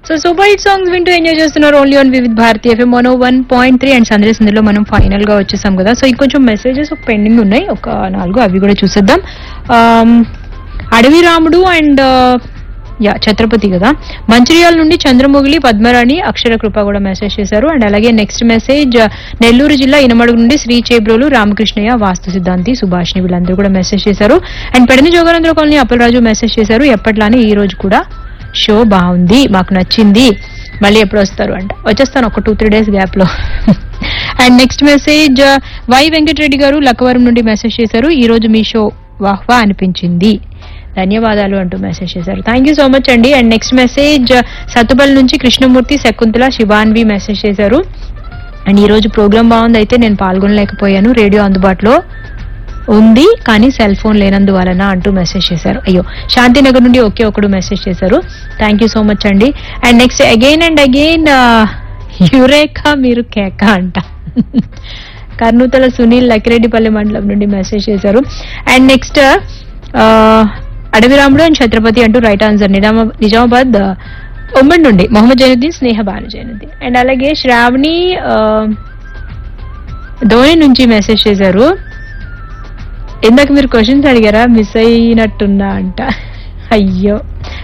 so super hit songs వింటూ enjoy చేస్తున్నారు only on Vividh Bharati FM one one point three and Sandesh ఇందులో మనం final గా వచ్చేసాం కదా సో ఇంకొంచెం మెసేజెస్ ఒక పెండింగ్ ఉన్నాయి ఒక నాలుగు అవి కూడా చూసేద్దాం ఆమ్, అడవి రాముడు అండ్ యా ఛత్రపతి కదా మంచిర్యాల నుండి చంద్రమొగిలి పద్మరాణి అక్షర కృప కూడా మెసేజ్ చేశారు అండ్ అలాగే నెక్స్ట్ మెసేజ్ నెల్లూరు జిల్లా ఇనమడుగు నుండి శ్రీ చేబ్రోలు రామకృష్ణయ్య వాస్తు సిద్ధాంతి సుభాష్ని వీళ్ళందరూ కూడా మెసేజ్ చేశారు అండ్ పెడని జోగానంద్ర కాలనీ అప్పలరాజు మెసేజ్ చేశారు ఎప్పట్లానే ఈ రోజు కూడా షో బాగుంది మాకు నచ్చింది మళ్ళీ ఎప్పుడు వస్తారు అంట వచ్చేస్తాను ఒక టూ త్రీ డేస్ గ్యాప్ లో and next message Y Venkatareddy గారు లక్కవరం నుండి మెసేజ్ చేశారు ఈ రోజు మీ షో వాహ్ వా అనిపించింది ధన్యవాదాలు అంటూ మెసేజ్ చేశారు థ్యాంక్ యూ సో మచ్ అండి అండ్ నెక్స్ట్ మెసేజ్ సత్తుపల్లి నుంచి కృష్ణమూర్తి శకుంతల శివాన్వి మెసేజ్ చేశారు అండ్ ఈ రోజు ప్రోగ్రామ్ బాగుంది అయితే నేను పాల్గొనలేకపోయాను రేడియో అందుబాటులో ఉంది కానీ సెల్ ఫోన్ లేనందువలన అంటూ మెసేజ్ చేశారు అయ్యో శాంతినగర్ నుండి ఒకే ఒకడు మెసేజ్ చేశారు థ్యాంక్ యూ సో మచ్ అండి and next again and again యురేఖా మీరు కేక అంట కర్నూతల సునీల్ లక్కిరెడ్డిపల్లి మండలం నుండి మెసేజ్ చేశారు and next Adavi Ramudu and Chhatrapati అంటూ రైట్ ఆన్సర్ నిజామా నిజామాబాద్ ఆ, ఉమ్మడి నుండి మొహమ్మద్ జైనుద్దీన్ స్నేహ భాను జైనుద్దీన్ అండ్ అలాగే శ్రావణి ఆ, ధోని నుంచి మెసేజ్ చేశారు ఇందాక మీరు క్వశ్చన్స్ అడిగారా మిస్ అయినట్టున్నా అంట అయ్యో